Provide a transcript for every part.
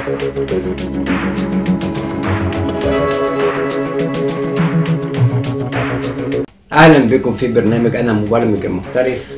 اهلا بكم في برنامج انا مبرمج محترف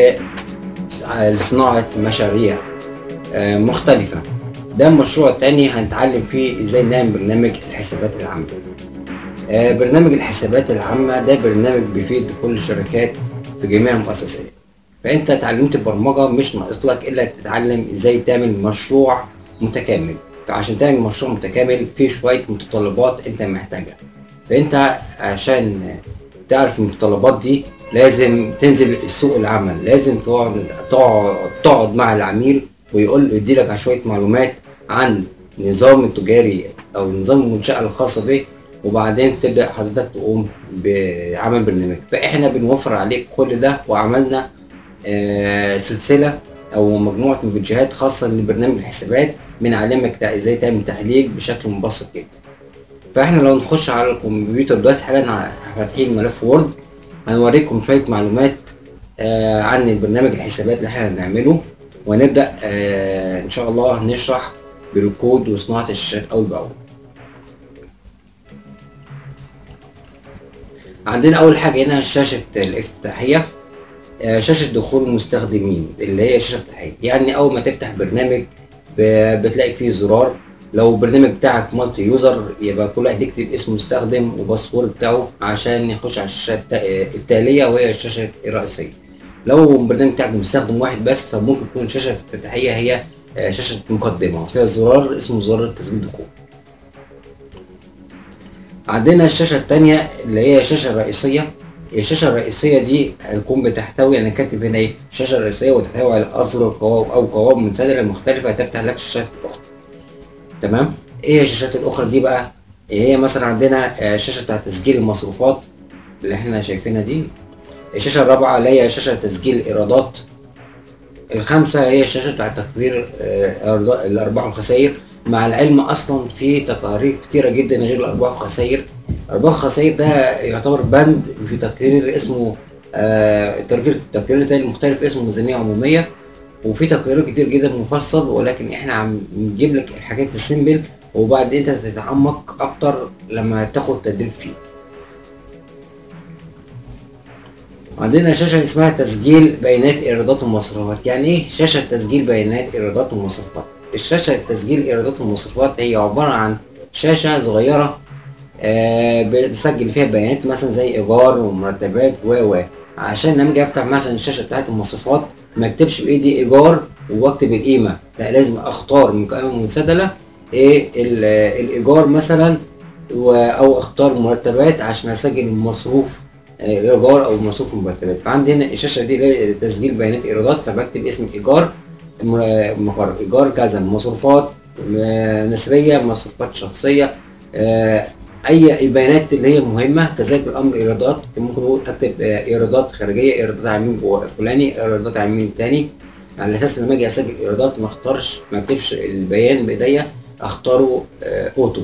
لصناعة مشاريع آه، مختلفة ده مشروع تاني هنتعلم فيه ازاي نعمل برنامج الحسابات العامة آه، برنامج الحسابات العامة ده برنامج بيفيد كل الشركات في جميع المؤسسات فانت اتعلمت البرمجة مش ناقص لك الا تتعلم ازاي تعمل مشروع متكامل فعشان تعمل مشروع متكامل فيه شوية متطلبات انت محتاجها فانت عشان تعرف المتطلبات دي لازم تنزل السوق العمل لازم تقعد تقعد, تقعد مع العميل ويقول يديلك على شويه معلومات عن النظام التجاري او نظام المنشاه الخاصه به وبعدين تبدا حضرتك تقوم بعمل برنامج فاحنا بنوفر عليك كل ده وعملنا آه سلسله او مجموعه من فيديوهات خاصه لبرنامج الحسابات بنعلمك ازاي تعمل تحليل بشكل مبسط جدا فاحنا لو نخش على الكمبيوتر دلوقتي حالا فاتحين ملف وورد هنوريكم شويه معلومات آه عن البرنامج الحسابات اللي احنا هنعمله ونبدا آه ان شاء الله نشرح بالكود وصناعه الشاشات اول باول عندنا اول حاجه هنا شاشه الافتتاحيه آه شاشه دخول المستخدمين اللي هي شاشه افتتاحيه يعني اول ما تفتح برنامج بتلاقي فيه زرار لو البرنامج بتاعك مالتي يوزر يبقى كل واحد يكتب اسم مستخدم وباسورد بتاعه عشان يخش على الشاشه التاليه وهي الشاشه الرئيسيه لو البرنامج بتاعك مستخدم واحد بس فممكن تكون الشاشه الافتتاحيه هي شاشه مقدمه فيها زرار اسمه زرار تسجيل دخول عندنا الشاشه الثانيه اللي هي الشاشه الرئيسيه الشاشه الرئيسيه دي هتكون بتحتوي انا كاتب هنا ايه الشاشه الرئيسيه وتحتوي على ازرار او قوائم منسدله مختلفه تفتح لك الشاشات الاخرى تمام ايه الشاشات الاخرى دي بقى هي مثلا عندنا الشاشه بتاعت تسجيل المصروفات اللي احنا شايفينها دي الشاشه الرابعه اللي هي شاشه تسجيل الايرادات الخامسه هي الشاشه بتاعت تقرير الارباح والخسائر مع العلم اصلا في تقارير كتيره جدا غير الارباح والخسائر الارباح والخسائر ده يعتبر بند في تقرير اسمه آه تقرير تقرير تاني مختلف اسمه ميزانيه عموميه وفي تقرير كتير جدا مفصل ولكن احنا عم نجيب لك الحاجات السيمبل وبعد انت تتعمق اكتر لما تاخد تدريب فيه عندنا شاشة اسمها تسجيل بيانات ايرادات المصروفات يعني ايه شاشة تسجيل بيانات ايرادات المصروفات الشاشة تسجيل ايرادات المصروفات هي عبارة عن شاشة صغيرة آه بسجل فيها بيانات مثلا زي ايجار ومرتبات و و عشان لما اجي افتح مثلا الشاشة بتاعت المصروفات ما اكتبش بايدي ايجار واكتب القيمه لا لازم اختار من قائمه منسدله ايه الايجار مثلا او اختار مرتبات عشان اسجل المصروف ايجار او مصروف مرتبات فعندي هنا الشاشه دي تسجيل بيانات ايرادات فبكتب اسم ايجار مقر ايجار كذا مصروفات نسبيه مصروفات شخصيه اي البيانات اللي هي مهمه كذلك الامر ايرادات ممكن اقول اكتب ايرادات خارجيه ايرادات عميل فلاني ايرادات عميل تاني على اساس لما اجي اسجل ايرادات ما اختارش ما اكتبش البيان بايديا اختاره اوتو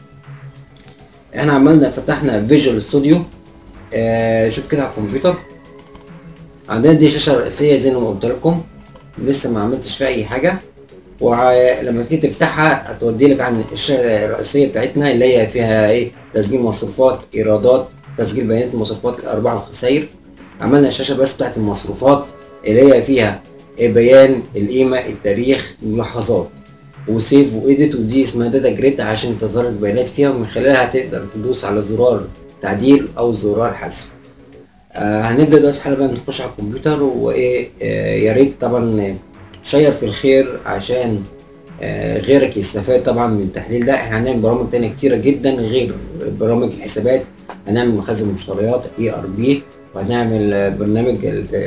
احنا عملنا فتحنا فيجوال ستوديو شوف كده على الكمبيوتر عندنا دي شاشه رئيسيه زي ما قلت لكم لسه ما عملتش فيها اي حاجه ولما تيجي تفتحها هتودي لك عن الشاشة الرئيسية بتاعتنا اللي هي فيها ايه تسجيل مصروفات ايرادات تسجيل بيانات المصروفات الارباح والخسائر عملنا الشاشة بس بتاعت المصروفات اللي هي فيها بيان القيمة التاريخ الملاحظات وسيف وايديت ودي اسمها داتا جريد عشان تظهر البيانات فيها ومن خلالها تقدر تدوس على زرار تعديل او زرار حذف آه هنبدا دلوقتي حالا بقى نخش على الكمبيوتر وايه آه يا ريت طبعا شير في الخير عشان آه غيرك يستفاد طبعا من التحليل ده احنا هنعمل برامج تانية كتيرة جدا غير برامج الحسابات هنعمل مخزن مشتريات اي ار بي وهنعمل برنامج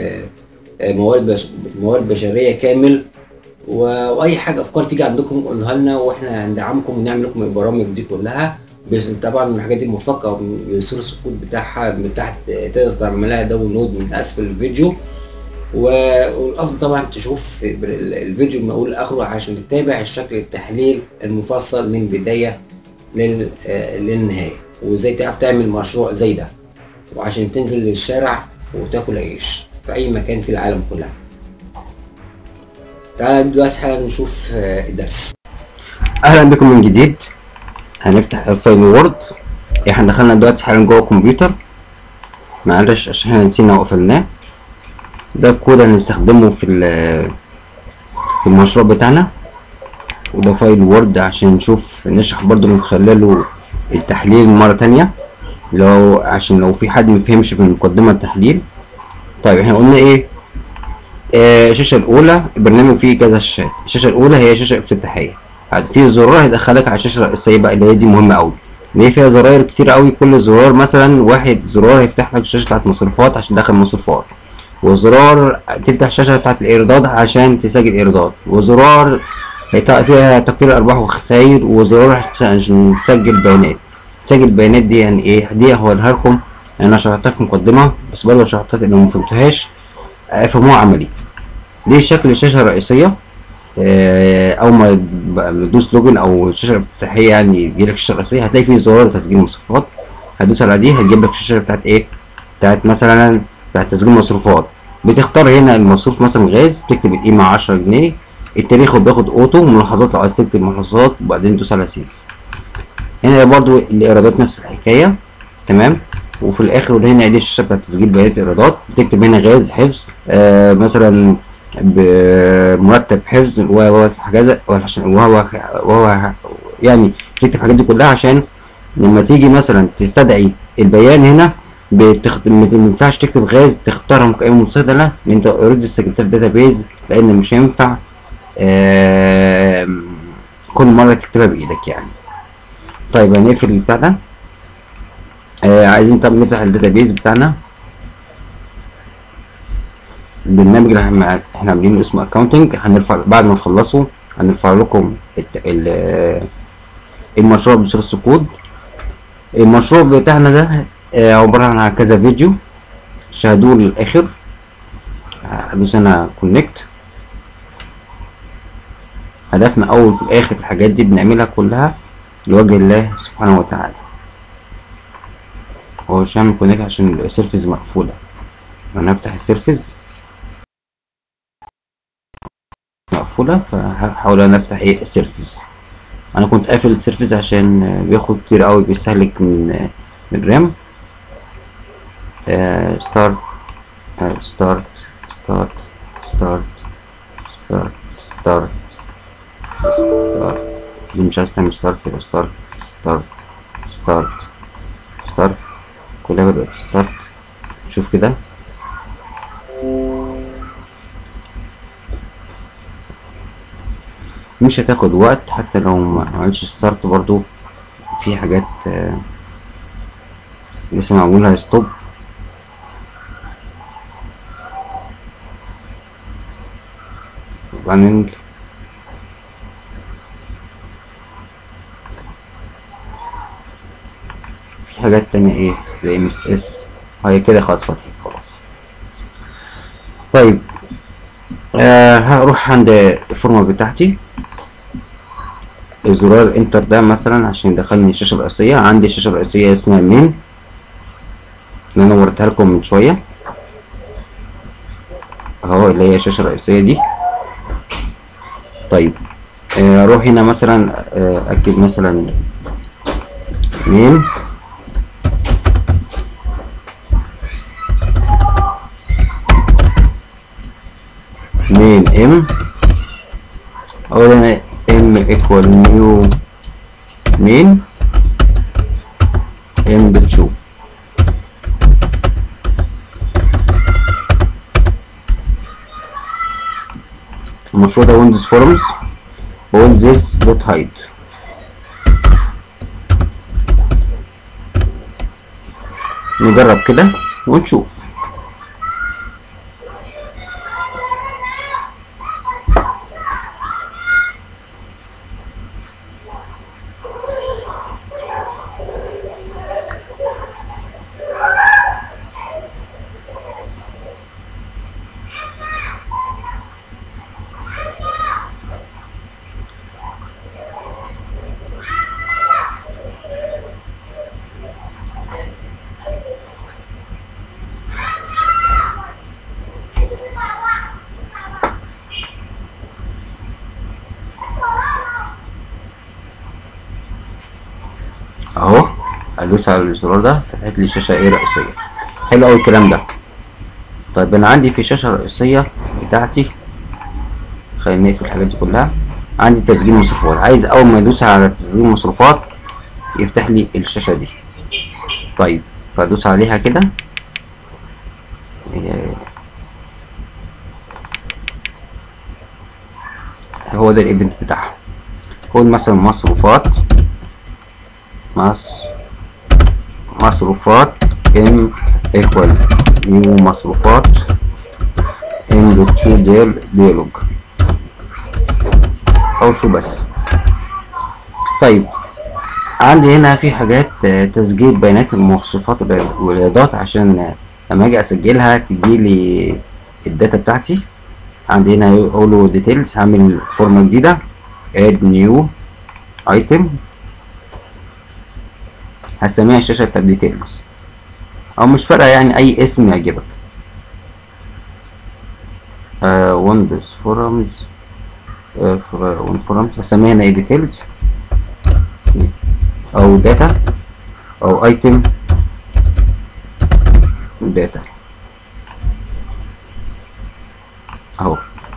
موارد بش... موارد بشرية كامل و... واي حاجة افكار تيجي عندكم قولها لنا واحنا هندعمكم ونعمل لكم البرامج دي كلها بس طبعا الحاجات دي موفقة بالسورس الكود بتاعها من تحت تقدر تعملها داونلود من اسفل الفيديو والافضل طبعا تشوف الفيديو من اول لاخره عشان تتابع الشكل التحليل المفصل من بدايه للنهايه وازاي تعرف تعمل مشروع زي ده وعشان تنزل للشارع وتاكل عيش في اي مكان في العالم كلها تعالى دلوقتي حالا نشوف الدرس اهلا بكم من جديد هنفتح الفايل وورد احنا دخلنا دلوقتي حالا جوه الكمبيوتر معلش عشان احنا نسينا وقفلناه ده الكود هنستخدمه في ال- في المشروع بتاعنا وده فايل وورد عشان نشوف نشرح برضو من خلاله التحليل مرة تانية لو عشان لو في حد مفهمش في المقدمة التحليل طيب احنا قلنا ايه آه، الشاشة الأولى البرنامج فيه كذا شاشات الشاشة الأولى هي شاشة افتتاحية بعد في زرار هيدخلك على الشاشة الرئيسية بقى اللي هي دي مهمة أوي اللي هي فيها زراير كتير أوي كل زرار مثلا واحد زرار هيفتح لك الشاشة بتاعت مصروفات عشان تدخل مصروفات وزرار تفتح الشاشة بتاعت الإيرادات عشان تسجل إيرادات وزرار هيط- فيها تقرير أرباح وخسائر وزرار عشان تسجل بيانات تسجل البيانات دي يعني إيه دي هوريها لكم أنا شرحتها في مقدمة بس برضه شرحتها لو مفهمتهاش افهموها عملي دي شكل الشاشة الرئيسية آه، أول ما تدوس لوجن أو الشاشة الافتتاحية يعني يجيلك الشاشة الرئيسية هتلاقي فيه زرار تسجيل مصروفات هتدوس على دي هتجيب لك الشاشة بتاعت إيه؟ بتاعت مثلا بتاعت تسجيل مصروفات بتختار هنا المصروف مثلا غاز تكتب القيمة عشرة جنيه التاريخ بياخد أوتو ملاحظات لو عايز تكتب ملاحظات وبعدين تدوس على سيف هنا برضو الإيرادات نفس الحكاية تمام وفي الاخر هنا دي الشاشه بتاعت تسجيل بيانات ايرادات بتكتب هنا غاز حفظ آه مثلا بمرتب حفظ و حاجات عشان وهو وهو يعني بتكتب الحاجات دي كلها عشان لما تيجي مثلا تستدعي البيان هنا بتخت... ما ينفعش تكتب غاز تختارها كقيمه مستقله لان انت اوريدي سجلتها في داتابيز لان مش هينفع آه كل مره تكتبها بايدك يعني طيب هنقفل البتاع ده آه عايزين طب نفتح الداتابيز بتاعنا البرنامج اللي احنا احنا عاملينه اسمه اكاونتنج هنرفع بعد ما نخلصه هنرفع لكم الت- ال- المشروع بسورس كود المشروع بتاعنا ده آه، عبارة عن كذا فيديو شاهدوه للآخر هدوس انا كونكت هدفنا أول في الآخر الحاجات دي بنعملها كلها لوجه الله سبحانه وتعالى هو مش هعمل كونكت عشان السيرفيس مقفولة انا هفتح السيرفيس مقفولة فهحاول انا افتح ايه السيرفيس انا كنت قافل السيرفيس عشان بياخد كتير قوي بيستهلك من من الرام ستارت ستارت ستارت ستارت ستارت ستارت ستارت دي مش عايز تعمل ستارت يبقى ستارت ستارت ستارت ستارت كلها بدأت ستارت شوف كده مش هتاخد وقت حتى لو ما عملتش ستارت برضو في حاجات آه، لسه معمولها ستوب running في حاجات تانية ايه زي ام اس اس هي كده خلاص فتحت خلاص طيب آه هروح عند الفورمة بتاعتي زرار انتر ده مثلا عشان يدخلني الشاشة الرئيسية عندي الشاشة الرئيسية اسمها مين اللي انا وريتها لكم من شوية اهو اللي هي الشاشة الرئيسية دي طيب آه، اروح هنا مثلا آه، اكتب مثلا مين مين ام اقول انا ام ايكوال نيو مين ام بتشو المشروع ده ويندوز فورمز بقول this دوت هايد نجرب كده ونشوف ادوس على الزرار ده فتحت لي شاشه ايه رئيسيه حلو قوي الكلام ده طيب انا عندي في الشاشه الرئيسيه بتاعتي خلينا نقفل الحاجات دي كلها عندي تسجيل مصروفات عايز اول ما ادوس على تسجيل مصروفات يفتح لي الشاشه دي طيب فادوس عليها كده إيه، هو ده الايفنت بتاعها خد مثلا مصروفات مص مصروفات ام ايكوال نيو مصروفات ام دوت شو ديال ديالوج او شو بس طيب عندي هنا في حاجات آه، تسجيل بيانات المواصفات والإيراد- والايرادات عشان آه، لما اجي اسجلها تجيلي الداتا بتاعتي عندي هنا اقول له ديتيلز هعمل فورمه جديده اد نيو ايتم هسميها الشاشه بتاعت ديتيلز او مش فارقه يعني اي اسم يعجبك آه ويندوز فورمز ويندوز فورمز هسميها هنا ديتيلز او داتا او ايتم داتا اهو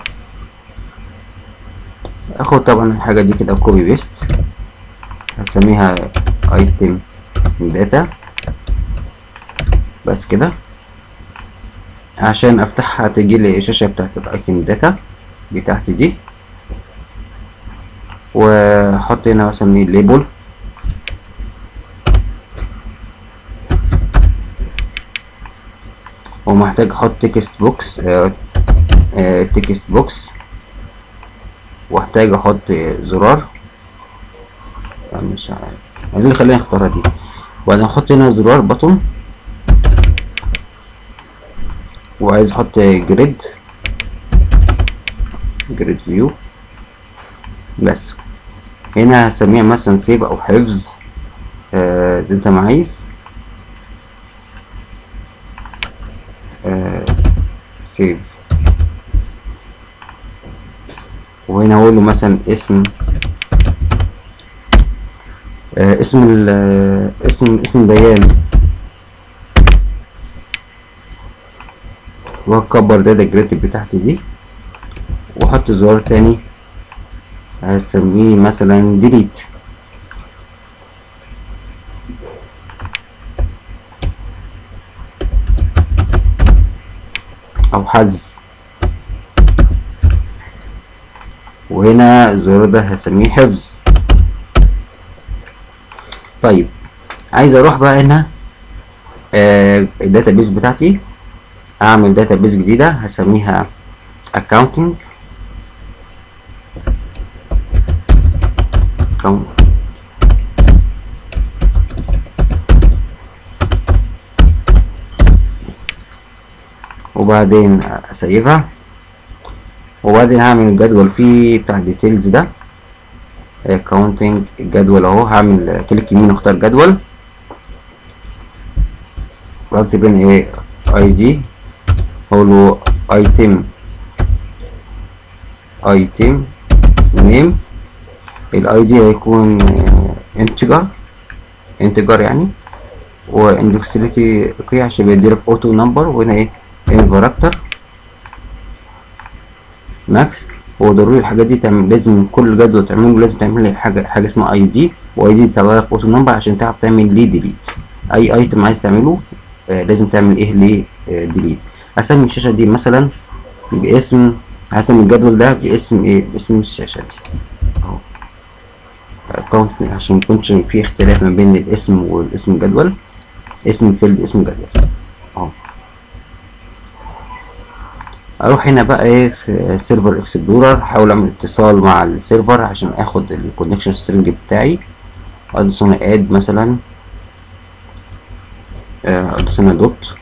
اخد طبعا الحاجة دي كده كوبي بيست هسميها ايتم داتا بس كده عشان افتحها تجي لي الشاشة بتاعت الايتم داتا بتاعتي دي واحط هنا مثلا ليبل ومحتاج احط تكست بوكس تكست بوكس واحتاج احط زرار لا مش عارف دي اللي خليني اختارها دي وبعدين احط هنا زرار بطن وعايز احط جريد جريد فيو بس هنا هسميها مثلا سيف او حفظ آه زي انت ما عايز سيف وهنا اقول له مثلا اسم آه اسم ال اسم اسم بيان واكبر داتا جريد بتاعتي دي واحط زرار تاني هسميه مثلا ديليت او حذف وهنا الزرار ده هسميه حفظ طيب عايز اروح بقى هنا آه الداتابيس بتاعتي اعمل داتابيس جديدة هسميها accounting account وبعدين اسيبها وبعدين هعمل الجدول فيه بتاع الديتيلز ده اكاونتنج الجدول اهو هعمل كليك يمين واختار جدول واكتب هنا ايه اي دي اقول له ايتم ايتم نيم الاي دي هيكون انتجر انتجر يعني واندكسلتي كي عشان بيديلك اوتو نمبر وهنا ايه انفراكتر ماكس هو ضروري الحاجات دي تعمل لازم كل جدول تعمله لازم تعمل لي حاجه حاجه اسمها اي دي واي دي يطلع لك اوتو نمبر عشان تعرف تعمل ليه ديليت اي ايتم عايز تعمله آه لازم تعمل ايه ليه آه ديليت اسمي الشاشه دي مثلا باسم هسمي الجدول ده باسم ايه باسم الشاشه دي اهو اكونت عشان ميكونش في اختلاف ما بين الاسم والاسم الجدول اسم فيلد اسم جدول اهو اروح هنا بقى ايه في سيرفر اكسبلورر احاول اعمل اتصال مع السيرفر عشان اخد الكونكشن سترينج بتاعي ادوس هنا اد مثلا ادوس هنا دوت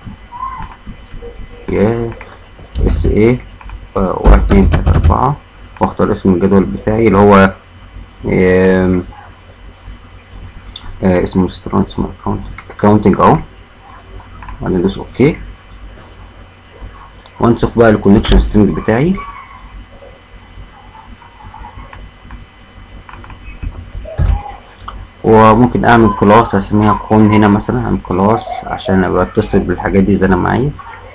يا اس ايه واحد اتنين تلاتة اربعة واختار اسم الجدول بتاعي اللي هو آم، آه، اسمه ريستورانت اسمه اكاونتنج اهو وبعدين ادوس اوكي وانسخ بقى الكونكشن سترينج بتاعي وممكن اعمل كلاس اسميها كون هنا مثلا اعمل كلاس عشان ابقى اتصل بالحاجات دي زي انا ما عايز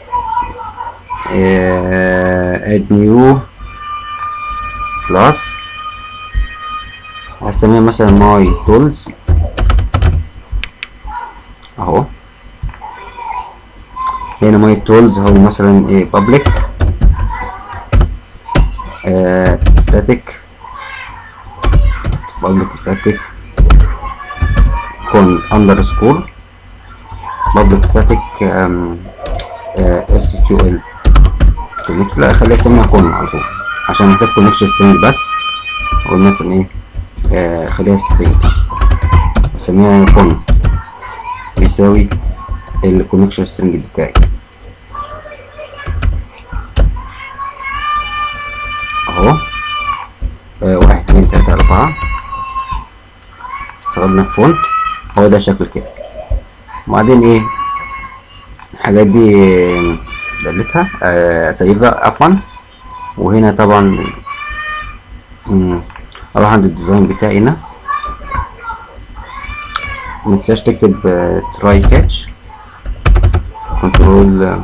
اد نيو كلاس هسميها مثلا ماي تولز اهو هنا ماي تولز هو مثلا ايه public آه static public static كون underscore public static um, uh, SQL connect لا خليها اسميها كون على طول عشان محتاج connection string بس اقول مثلا ايه آه خليها string اسميها كون بيساوي الكونكشن string بتاعي اهو آه واحد اتنين تلاتة أربعة استخدمنا الفونت هو ده شكل كده وبعدين ايه الحاجات دي دلتها آه سايبها عفوا وهنا طبعا اروح عند الديزاين بتاعي هنا متنساش تكتب تراي كاتش كنترول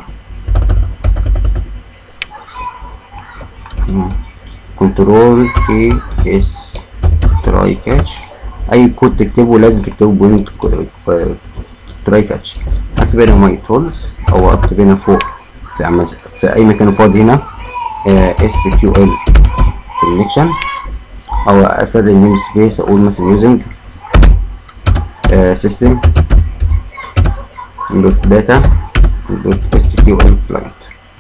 كنترول كي اس تراي كاتش اي كود تكتبه لازم تكتبه بوينت تراي كاتش اكتب هنا ماي تولز او اكتب هنا فوق في عمز... في اي مكان فاضي هنا اس كيو ال كونكشن او استخدم نيم سبيس اقول مثلا يوزنج سيستم دوت داتا دوت اس كيو ال كلاينت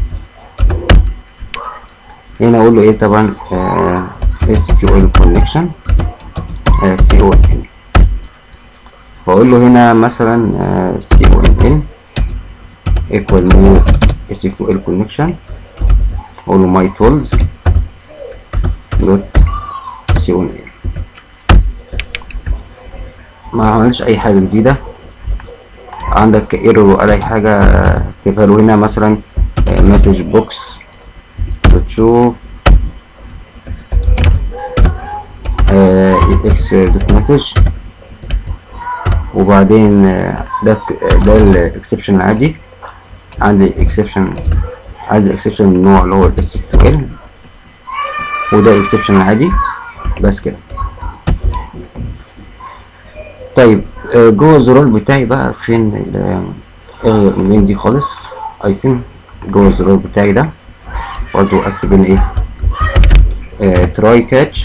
هنا اقول له ايه طبعا اس كيو ال كونكشن سي او ان ان واقول له هنا مثلا سي او ان ان ايكوال نيو اس كيو ال كونكشن اقول له ماي تولز دوت سي او ان ان ما عملش اي حاجه جديده عندك ايرور ولا اي حاجه اكتبها له هنا مثلا مسج بوكس بتشوف اكس دوت مسج وبعدين ده ده الاكسبشن العادي عندي اكسبشن عايز اكسبشن من النوع اللي هو الاس كيو ال وده اكسبشن العادي بس كده طيب جوه الزرار بتاعي بقى فين الغي من دي خالص ايتم جوه الزرار بتاعي ده برضو اكتب هنا ايه آه تراي كاتش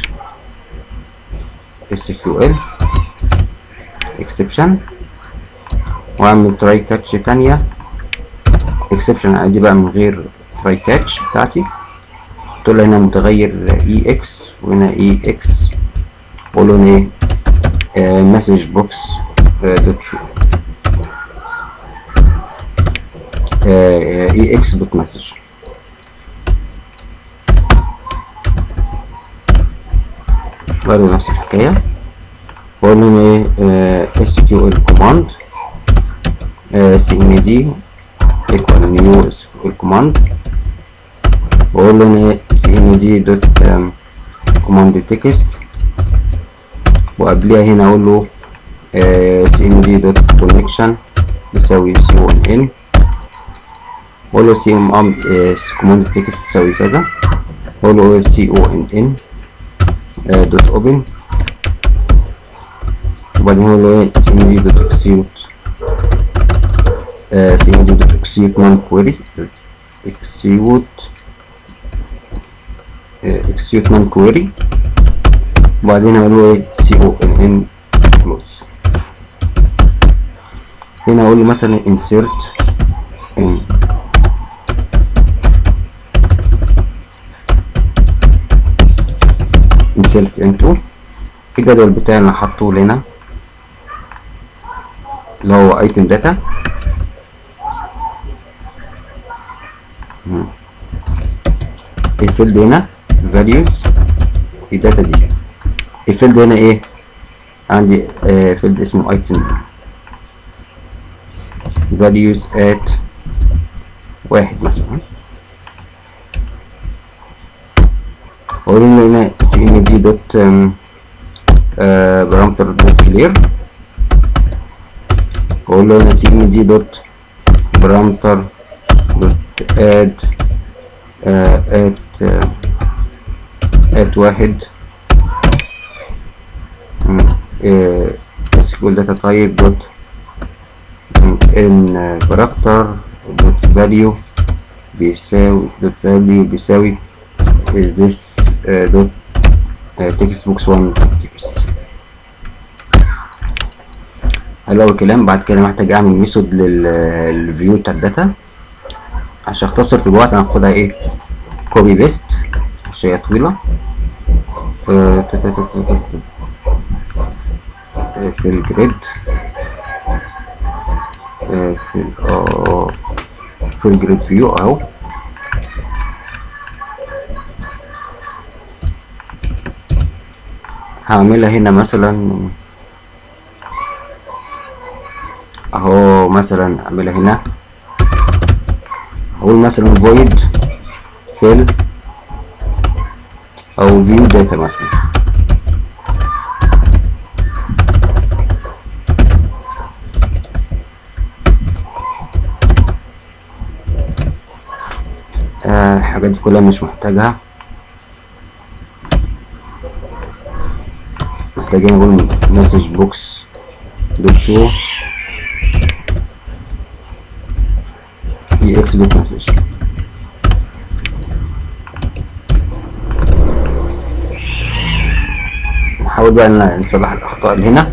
اس كيو ال اكسبشن واعمل تراي كاتش تانية اكسبشن عادي بقى من غير تراي كاتش بتاعتي احط له هنا متغير اي اكس وهنا اي اكس واقول له ايه مسج بوكس دوت شو اي اكس دوت مسج برضه نفس الحكاية بقول لهم ايه اس كيو ال كوماند سي ام دي ايكوال نيو اس كيو ال كوماند بقول لهم ايه سي ام دي دوت كوماند تكست وقبلها هنا اقول له سي ام دي دوت كونكشن يساوي سي او ان ان واقول له سي ام ام كوماند تكست تساوي كذا واقول له سي او ان ان دوت اوبن وبعدين اقول له ايه سي ام دي دوت اكسيوت سي ام دي دوت اكسيوت نون كويري اكسيوت اكسيوت نون كويري وبعدين اقول له ايه سي او ان ان كلوز هنا اقول له مثلا insert in insert into الجدول بتاعي اللي حاطه لنا اللي هو ايتم داتا الفيلد هنا values الداتا دي الفيلد هنا ايه عندي آه فيلد اسمه ايتم values at واحد مثلا اقول له هنا سي ام دي دوت بارامتر دوت كلير واقول له هنا سي ام دي دوت برامتر دوت اد ات ات واحد سكول داتا تايب دوت ان كاركتر دوت فاليو بيساوي دوت فاليو بيساوي this دوت تكست بوكس 1 تكست حلو أوي الكلام بعد كده محتاج اعمل ميثود للفيو بتاع الداتا عشان اختصر في الوقت هناخدها ايه كوبي بيست عشان هي طويلة آه، تا- تا- تا- تا- تا- آه، في الجريد آه، في ال- اه في الجريد فيو اهو هعملها هنا مثلا اهو مثلا اعملها هنا اقول مثلا void fill او view data مثلا آه، الحاجات دي كلها مش محتاجها محتاجين نقول مسج بوكس دوت شو اي اكس بت مسج نحاول بقى ان نصلح الاخطاء اللي هنا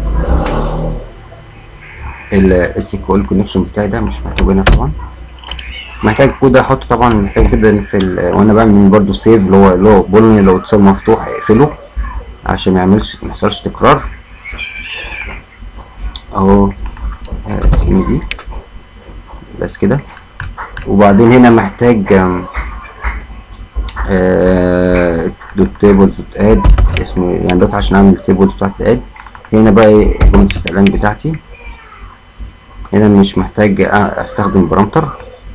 السيكوال كونكشن بتاعي ده مش محتاج هنا طبعا محتاج كود احطه طبعا محتاج كده في ال... وانا بعمل برضو سيف اللي هو اللي هو بولني لو اتصال مفتوح اقفله عشان ما يعملش ما يحصلش تكرار اهو سي ام دي بس كده وبعدين هنا محتاج آم، آه، دوت تيبلز دوت اد اسمه يعني دوت عشان اعمل التيبلز بتاعت اد هنا بقى ايه جملة الاستعلام بتاعتي هنا مش محتاج أ- استخدم برامتر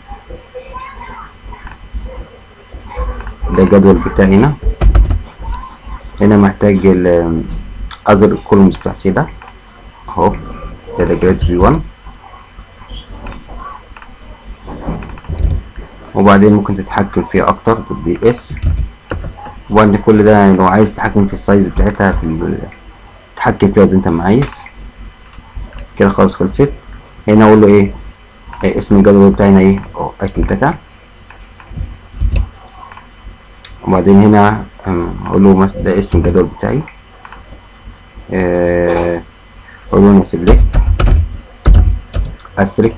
ده الجدول بتاعي هنا هنا محتاج ال other columns بتاعتي ده اهو ده ده جريد في 1 وبعدين ممكن تتحكم فيها اكتر بالدي اس وبعد كل ده لو عايز تتحكم في السايز بتاعتها في ال- تتحكم فيها زي انت ما عايز كده خلاص خلصت هنا اقول له ايه إيه اسم الجدول بتاعنا ايه اه ايتم داتا وبعدين هنا أم، اقول له مثلا ده اسم الجدول بتاعي آه، اقول له هنا سيلكت استريك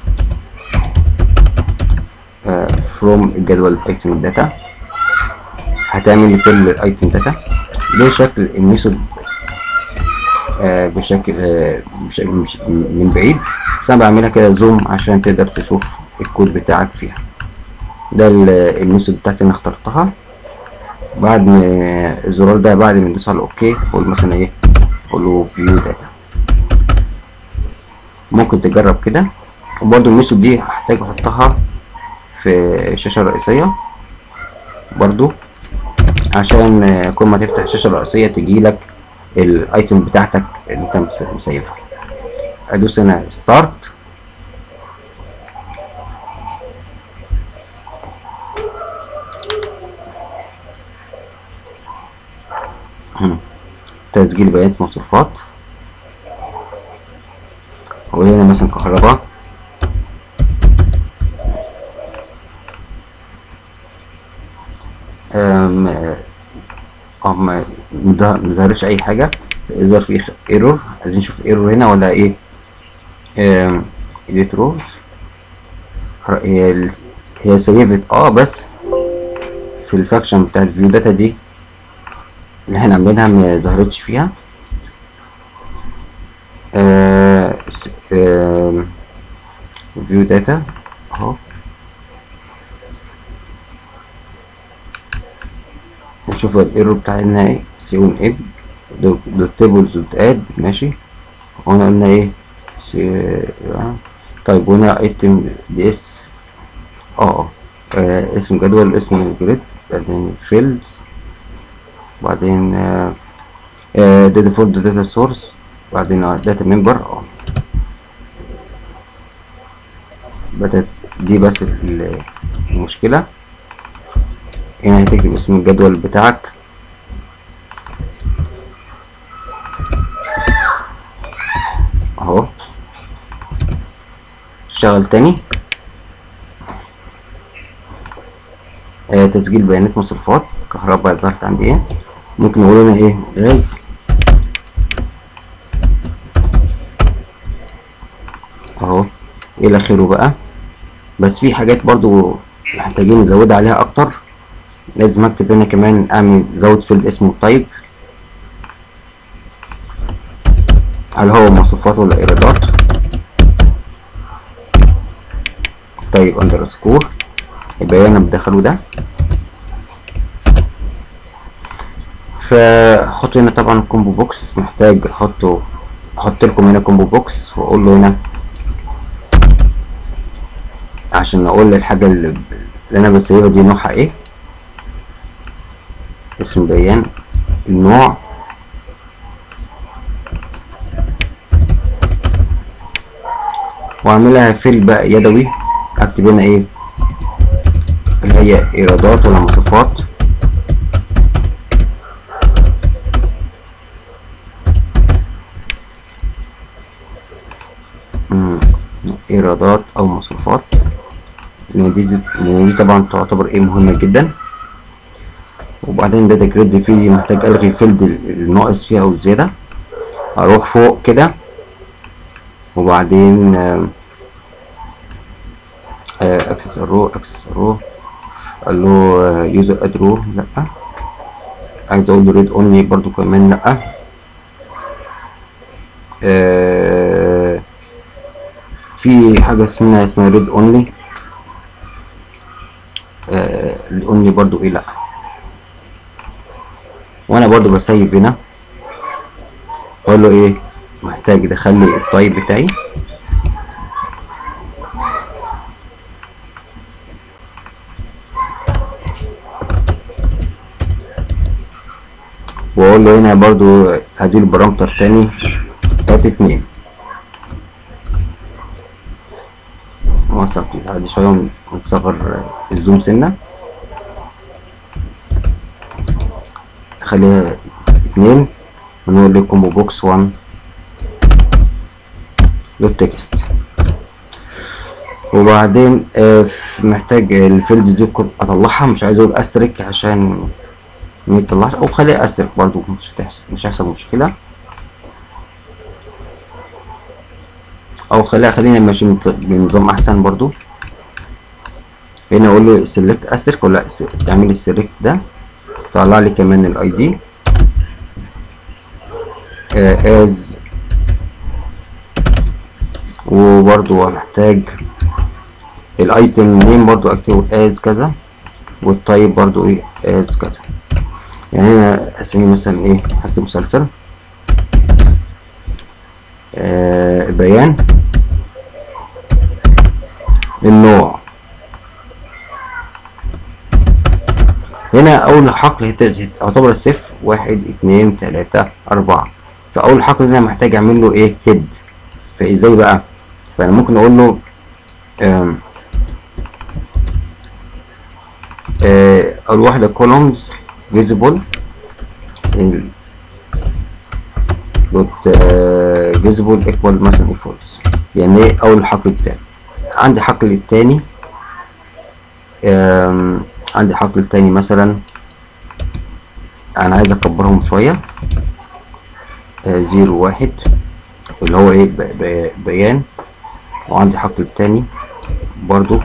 فروم الجدول ايتم داتا هتعمل لي فيل الايتم داتا ده شكل الميثود آه، بشكل آه، بشكل مش من بعيد بس انا بعملها كده زوم عشان تقدر تشوف الكود بتاعك فيها ده ال- الميثود بتاعتي اللي انا اخترتها بعد ما الزرار ده بعد ما ندوس على اوكي اقول مثلا ايه اقول له فيو داتا ممكن تجرب كده وبرده الميثود دي هحتاج احطها في الشاشة الرئيسية برضو عشان آه، كل ما تفتح الشاشة الرئيسية تجيلك الايتم بتاعتك اللي انت مس- مسيفها ادوس هنا ستارت تسجيل بيانات مصروفات وهنا مثلا كهرباء أم أم مظهرش أي حاجة يظهر فيه ايرور عايزين نشوف ايرور هنا ولا ايه اديتور هي ال- هي سيفت اه بس في الفاكشن بتاع الفيو داتا دي اللي احنا عاملينها ما ظهرتش فيها فيو داتا اهو نشوف الايرور بتاعنا ايه سي اون اب دوت تيبلز دوت اد ماشي هنا قلنا ايه سي طيب هنا ايتم دي اس اه آه، اسم جدول اسم الجريد بعدين فيلدز بعدين داتا فور داتا سورس بعدين داتا ممبر اه بدأت دي بس ال- المشكلة هنا هتكتب اسم الجدول بتاعك اهو اشتغل تاني آه تسجيل بيانات مصروفات كهرباء ظهرت عندي ايه ممكن نقول هنا ايه غاز اهو الى اخره بقى بس في حاجات برضو محتاجين نزود عليها اكتر لازم اكتب هنا كمان اعمل زود فيلد اسمه طيب هل هو مصروفات ولا ايرادات طيب اندرسكور البيان انا بدخله ده فاحط هنا طبعا كومبو بوكس محتاج احطه احط لكم هنا كومبو بوكس واقول له هنا عشان اقول الحاجة اللي, اللي انا بسيبها دي نوعها ايه اسم بيان النوع واعملها فيل بقى يدوي اكتب هنا ايه اللي هي ايرادات ولا مصروفات مم، ايرادات او مصروفات لان دي لان دي طبعا تعتبر ايه مهمة جدا وبعدين داتا جريد فيه محتاج الغي فيلد الناقص فيها او الزيادة اروح فوق كده وبعدين اكسس الرو اكسس الرو قال له يوزر اد رو لا عايز اقول له ريد اونلي برضو كمان لا آه، في حاجة اسمها اسمها ريد اونلي الاونلي برضو ايه لا وانا برضو بسيب هنا اقول له ايه محتاج يدخل لي التايب بتاعي واقول له هنا برضو هديله بارامتر تاني هات اتنين وصل دي شوية ونصغر الزوم سنة خليها اتنين ونقول له كومبو بوكس وان دوت تكست وبعدين آه محتاج الفيلدز دي كنت اطلعها مش عايز اقول استريك عشان ما يطلعش او خليها استريك برضو مش هتحصل مش هيحصل مشكلة او خليها خلينا ماشي بنظام احسن برضو هنا اقول له سيلكت استريك ولا اعمل لي السيلكت ده طلع لي كمان الاي دي از وبرضو محتاج الايتم نيم برضو اكتبه از كذا والتايب برضو ايه از كذا يعني هنا اسميه مثلا ايه هكتب مسلسل آه بيان النوع هنا اول حقل تعتبر الصفر واحد اتنين تلاتة اربعة فاول حقل هنا محتاج اعمل له ايه هيد فازاي بقى فانا ممكن اقول له آم آه اول واحدة columns visible دوت visible equal مثلا false يعني ايه اول حقل بتاعي عندي حقل التاني عندي حقل التاني مثلا انا عايز اكبرهم شوية زيرو واحد اللي هو ايه بيان وعندي حقل التاني برضو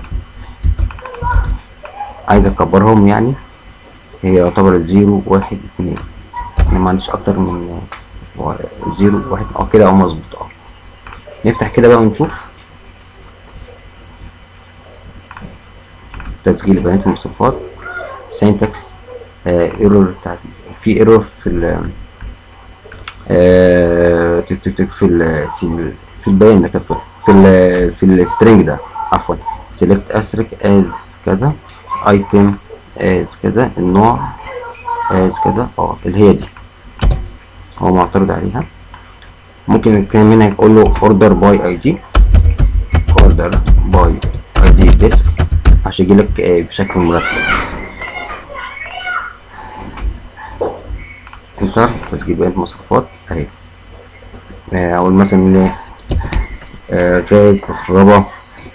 عايز اكبرهم يعني هي يعتبر زيرو واحد اتنين انا ما عنديش اكتر من زيرو واحد اه كده اه مظبوط اه نفتح كده بقى ونشوف تسجيل بيانات المصروفات سينتاكس ايرور بتاعت في ايرور في ال آه تك تك تك في ال في ال في البيان ده كاتبه في ال في السترنج ده عفوا سيلكت اسرك از كذا ايتم از كذا النوع از كذا اه اللي هي دي هو معترض عليها ممكن كمان هنا يقول له اوردر باي اي دي اوردر باي اي دي ديسك عشان يجيلك آه، بشكل مرتب انتر تسجيل بيانات مصروفات اهي آه، اقول مثلا آه، غاز كهرباء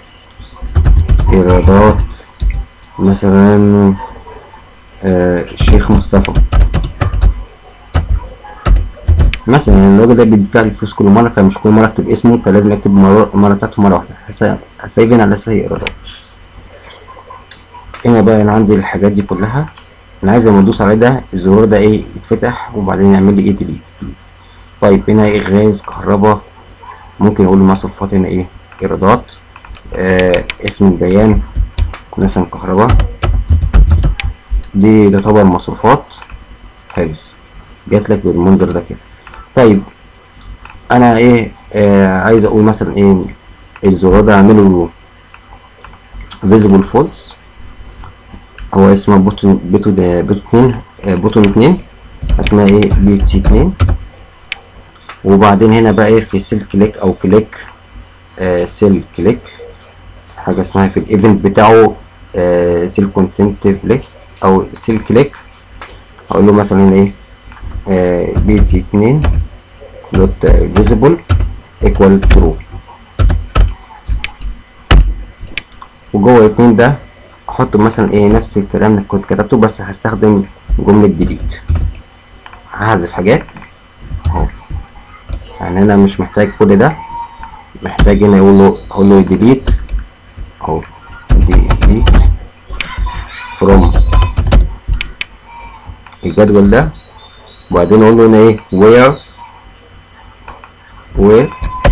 ايرادات مثلا آه، الشيخ مصطفى مثلا الراجل ده بيدفع لي فلوس كل مره فمش كل مره اكتب اسمه فلازم اكتب مره المره بتاعته مره واحده هس- هسيفن على اساس هي ايرادات هنا بقى انا عندي الحاجات دي كلها انا عايز لما ادوس عليه ده الزرار ده ايه يتفتح وبعدين يعمل لي ايه ديليت طيب هنا ايه غاز كهرباء ممكن اقول مصروفات هنا ايه ايرادات آه اسم البيان مثلا كهرباء دي تعتبر مصروفات حفظ جات لك بالمنظر ده كده طيب انا ايه آه عايز اقول مثلا ايه الزرار ده اعمله visible false هو اسمه بوتون بوتو ده بوتو اتنين آه بوتون اتنين اسمها ايه بي تي اتنين وبعدين هنا بقى ايه في سيل كليك او كليك آه سيل كليك حاجه اسمها في الايفنت بتاعه آه سيل كونتنت كليك او سيل كليك هقول له مثلا هنا ايه آه بي تي اتنين دوت فيزيبل ايكوال ترو وجوه اتنين ده احط مثلا ايه نفس الكلام اللي كنت كتبته بس هستخدم جملة ديليت هحذف حاجات اهو يعني انا مش محتاج كل ده محتاج هنا اقول له اقول له ديليت اهو ديليت فروم الجدول ده وبعدين اقول له هنا ايه where where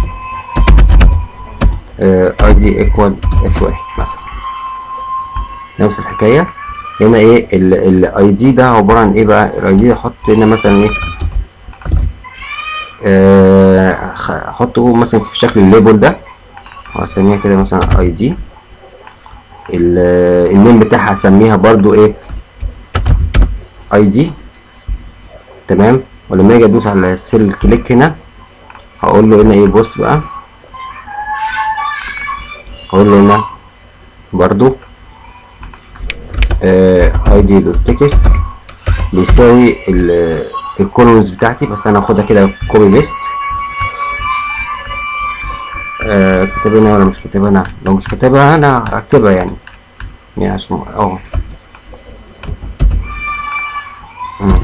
اي دي ايكوال واحد مثلا نفس الحكايه هنا ايه الاي دي ده عباره عن ايه بقى الاي دي احط هنا مثلا ايه آه، خ- احطه مثلا في شكل الليبل ده واسميها كده مثلا اي دي النيم بتاعها اسميها برضو ايه اي دي تمام ولما اجي ادوس على السيل كليك هنا هقول له هنا ايه بص بقى هقول له هنا برضو اي دي دوت تكست بيساوي الكولومز بتاعتي بس انا هاخدها كده كوبي بيست آه كاتبها هنا ولا مش كاتبها انا لو مش كاتبها انا هكتبها يعني يعني عشان اه مم.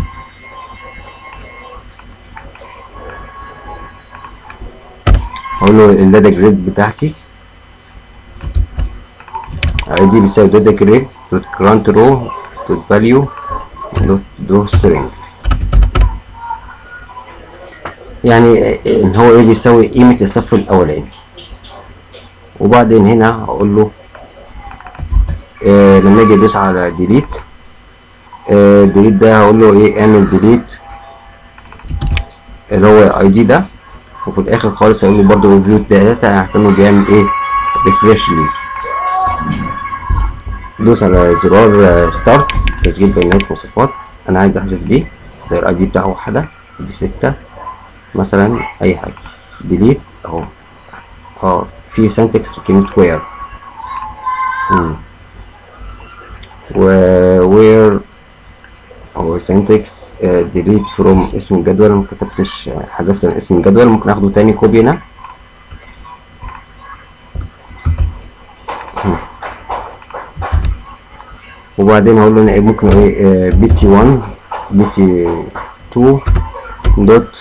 هقول له الداتا جريد بتاعتي اي دي بيساوي داتا جريد دوت كرانت رو دوت فاليو دوت دو سترينج يعني ان هو ايه بيساوي قيمة الصف الاولاني وبعدين هنا هقول له آه لما اجي ادوس على ديليت آه ديليت ده هقول له ايه اعمل ديليت اللي هو اي دي ده وفي الاخر خالص هقول له برضه ريفيو داتا كانه بيعمل ايه ريفريش ليه دوس على زرار ستارت تسجيل بيانات مواصفات انا عايز احذف دي زي الاي دي بتاعه واحدة دي ستة مثلا اي حاجة ديليت اهو اه في سنتكس كلمة وير و وير هو سنتكس ديليت فروم اسم الجدول ما كتبتش آه، حذفت اسم الجدول ممكن اخده تاني كوبي هنا مم. وبعدين هقول له انا إيه ممكن ايه بي تي 1 بي تي 2 دوت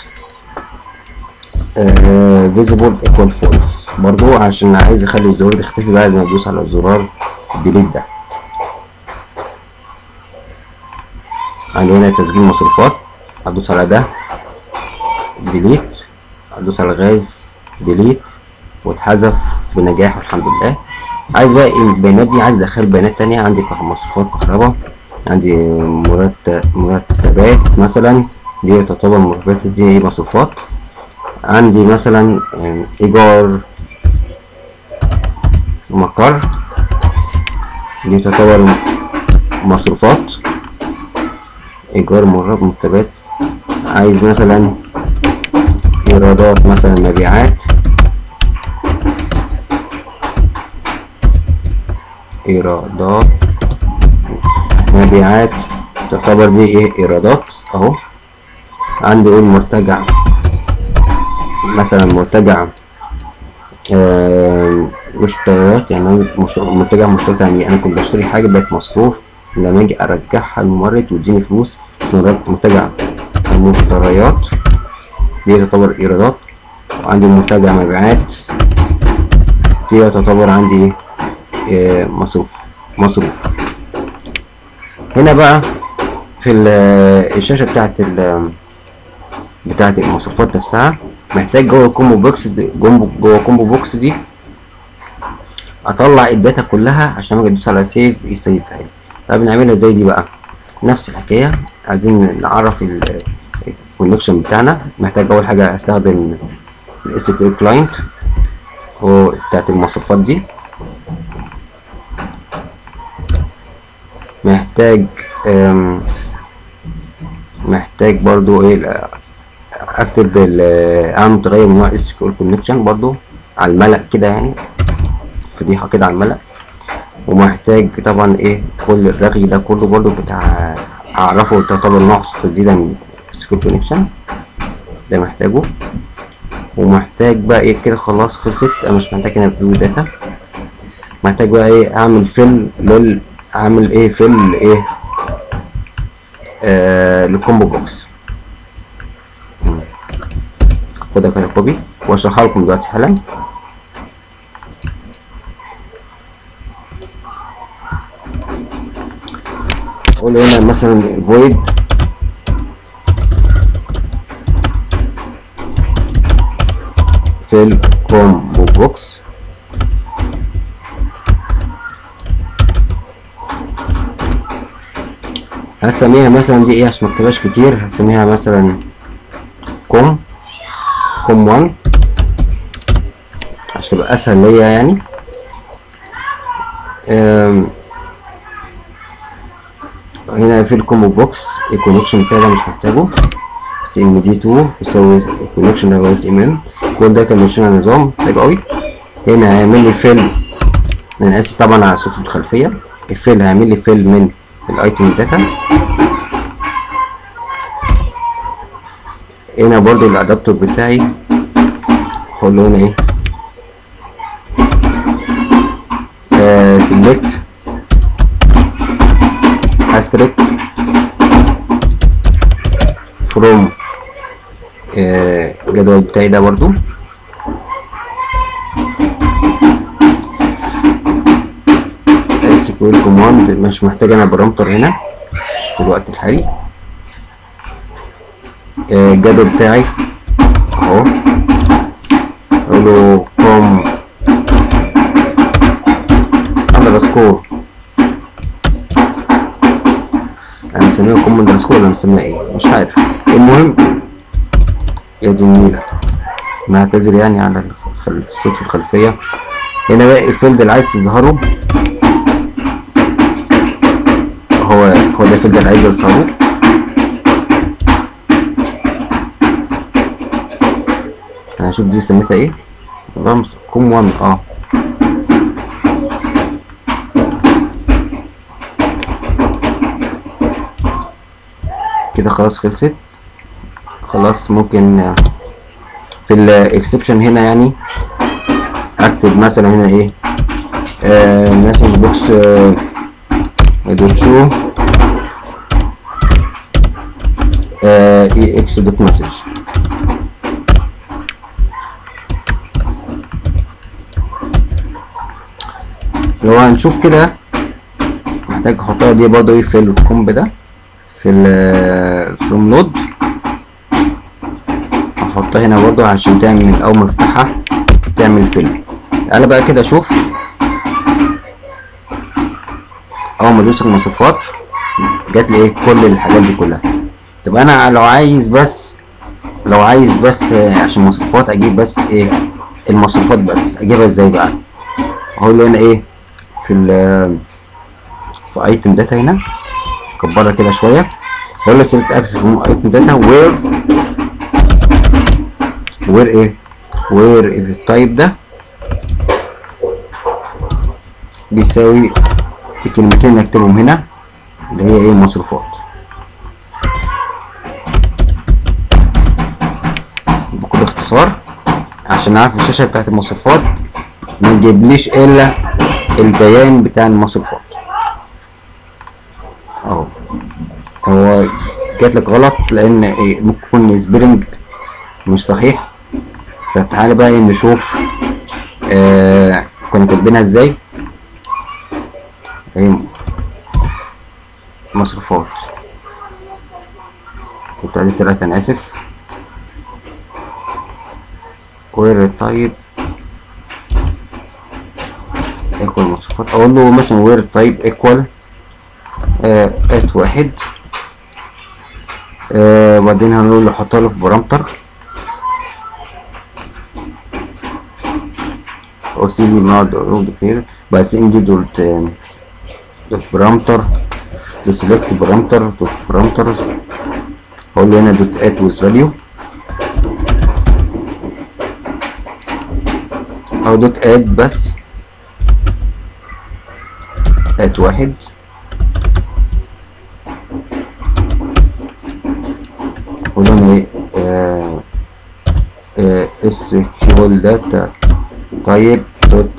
فيزيبل ايكوال فولس برضو عشان عايز اخلي الزرار يختفي بعد ما ادوس على زرار الديليت ده عندي هنا تسجيل مصروفات ادوس على ده ديليت ادوس على غاز ديليت واتحذف بنجاح والحمد لله عايز بقى إيه البيانات دي عايز ادخل بيانات تانية عندي كه- مصروفات كهرباء عندي مرتب مرتبات مثلا دي تعتبر مرتبات دي ايه مصروفات عندي مثلا آم، ايجار مقر دي تعتبر مصروفات ايجار مرات مرتبات عايز مثلا ايرادات مثلا مبيعات ايرادات مبيعات تعتبر دي ايه ايرادات اهو عندي اقول مرتجع مثلا مرتجع آه مشتريات يعني أنا مش- مرتجع مشتريات يعني انا كنت بشتري حاجه بقت مصروف لما اجي ارجعها للمورد ويديني فلوس اسمه مرتجع المشتريات دي تعتبر ايرادات وعندي مرتجع مبيعات دي تعتبر عندي ايه آه، مصروف مصروف هنا بقى في ال- الشاشة بتاعت ال بتاعت المصروفات نفسها محتاج جوه الكومبو بوكس دي جوه جوه الكومبو بوكس دي اطلع الداتا كلها عشان لما اجي ادوس على سيف يسيفها لي طب نعملها ازاي دي بقى نفس الحكايه عايزين نعرف الكونكشن بتاعنا محتاج اول حاجه استخدم الاس كيو كلاينت هو بتاعت المواصفات دي محتاج أم، محتاج برضو ايه ال- اكتب ال- اعمل تغير من نوع اس كيو كونكشن برضو على الملأ كده يعني فضيحة كده على الملأ ومحتاج طبعا ايه كل الرغي ده كله برضو بتاع اعرفه تعتبر نوع جديدة من سكيل كونكشن ده محتاجه ومحتاج بقى ايه كده خلاص خلصت انا مش محتاج هنا فيو داتا محتاج بقى ايه اعمل فيل لل اعمل ايه فيل ايه آه للكومبو بوكس مم. خدها كده كوبي واشرحها لكم دلوقتي حالا اقول هنا مثلا void في الكومبو بوكس هسميها مثلا دي ايه عشان مكتبهاش كتير هسميها مثلا كوم كوم 1 عشان تبقى اسهل ليا يعني أم، هنا في الكومبو بوكس الكونكشن بتاعي ده مش محتاجه سي ام دي 2 يساوي الكونكشن ده سي ام ان كل ده كان ماشي على نظام محتاجه قوي هنا هيعمل لي فيل انا اسف طبعا على الصوت في الخلفيه الفيل هيعمل لي فيل من الايتم داتا هنا برضو الادابتور بتاعي هقول له هنا ايه آه select asterisk from آه الجدول بتاعي ده برضو SQL command مش محتاج انا بارامتر هنا في الوقت الحالي آه، الجدول بتاعي اهو اقول له com اندرسكور انا مسميها كوم اندرسكور ولا مسميها ايه مش عارف المهم يا دي النيلة معتذر يعني على الخل- الصوت في الخلفية هنا بقى الفيلد اللي عايز تظهره هو هو ده الفيلد اللي عايز اظهره انا هشوف دي سميتها ايه رمز كوم 1 اه كده خلاص خلصت خلاص ممكن آه، في الاكسبشن هنا يعني اكتب مثلا هنا ايه مسج بوكس دوت شو اي اكس دوت مسج لو هنشوف كده محتاج احطها دي برضه ايه في الكومب ده في ال فروم نود احطها هنا برضه عشان تعمل اول ما افتحها تعمل فيلم انا بقى كده اشوف اول ما ادوس المواصفات جات لي ايه كل الحاجات دي كلها طب انا لو عايز بس لو عايز بس آه، عشان مواصفات اجيب بس ايه المواصفات بس اجيبها ازاي بقى اقول له هنا ايه في ال في ايتم داتا هنا كبرها كده شويه بقول له سيلكت اكسس فروم ايتم داتا وير وير ايه وير التايب ده بيساوي الكلمتين اللي اكتبهم هنا اللي هي ايه مصروفات بكل اختصار عشان اعرف الشاشة بتاعت المصروفات ما يجيبليش الا البيان بتاع المصروفات اهو هو جات لك غلط لان إيه ممكن يكون سبيلنج مش صحيح فتعالى بقى إيه نشوف آه كنا كاتبينها ازاي ايه مصروفات كنت عايز تلاتة انا اسف وير طيب ايكوال مصروفات اقول له مثلا وير طيب ايكوال ات واحد آه بعدين هنقول له حطها له في بارامتر او سي دي نقعد نقول كتير بس ام دي دوت دوت بارامتر دوت سيلكت بارامتر دوت بارامتر اقول له هنا دوت ات ويز فاليو او دوت اد بس ات واحد ولون ايه آه آه اس كيول داتا طيب دوت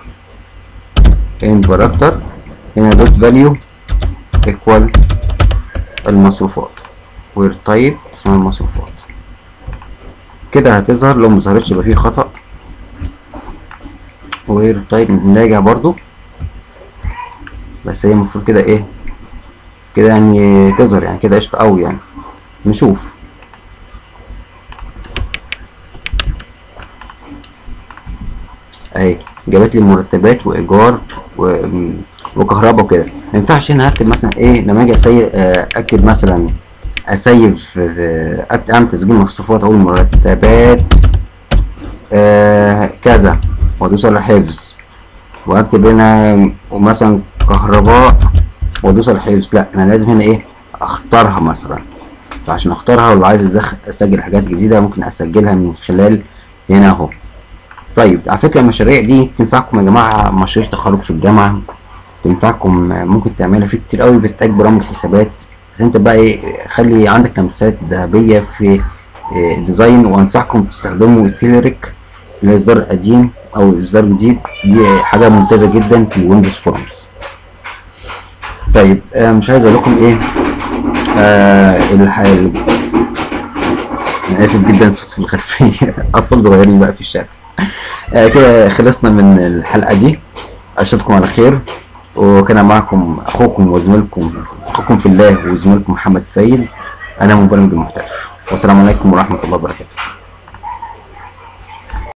ان بارامتر هنا دوت فاليو ايكوال المصروفات وير طيب اسمها المصروفات كده هتظهر لو مظهرتش يبقى فيه خطأ وير طيب نراجع برضو بس هي المفروض كده ايه كده يعني تظهر يعني كده قشطة قوي يعني نشوف اهي جابت لي مرتبات وايجار و... وكهرباء وكده ما ينفعش هنا اكتب مثلا ايه لما اجي اسيب اكتب مثلا اسيف اكتب اعمل تسجيل مصروفات اقول مرتبات آه كذا وادوس على حفظ واكتب هنا ومثلا كهرباء وادوس على حفظ لا انا لازم هنا ايه اختارها مثلا فعشان اختارها ولو عايز اسجل حاجات جديده ممكن اسجلها من خلال هنا اهو طيب على فكره المشاريع دي تنفعكم يا جماعه مشاريع تخرج في الجامعه تنفعكم ممكن تعملها في كتير قوي بتحتاج برامج حسابات بس انت بقى ايه خلي عندك لمسات ذهبيه في إيه ديزاين وانصحكم تستخدموا تيلريك الاصدار القديم او الاصدار الجديد دي حاجه ممتازه جدا في الويندوز فورمز طيب آه مش عايز اقول لكم ايه آه الحال انا اسف جدا صوت في الخلفيه اطفال صغيرين بقى في الشارع آه كده خلصنا من الحلقه دي اشوفكم على خير وكان معكم اخوكم وزميلكم اخوكم في الله وزميلكم محمد فايد انا مبرمج محترف والسلام عليكم ورحمه الله وبركاته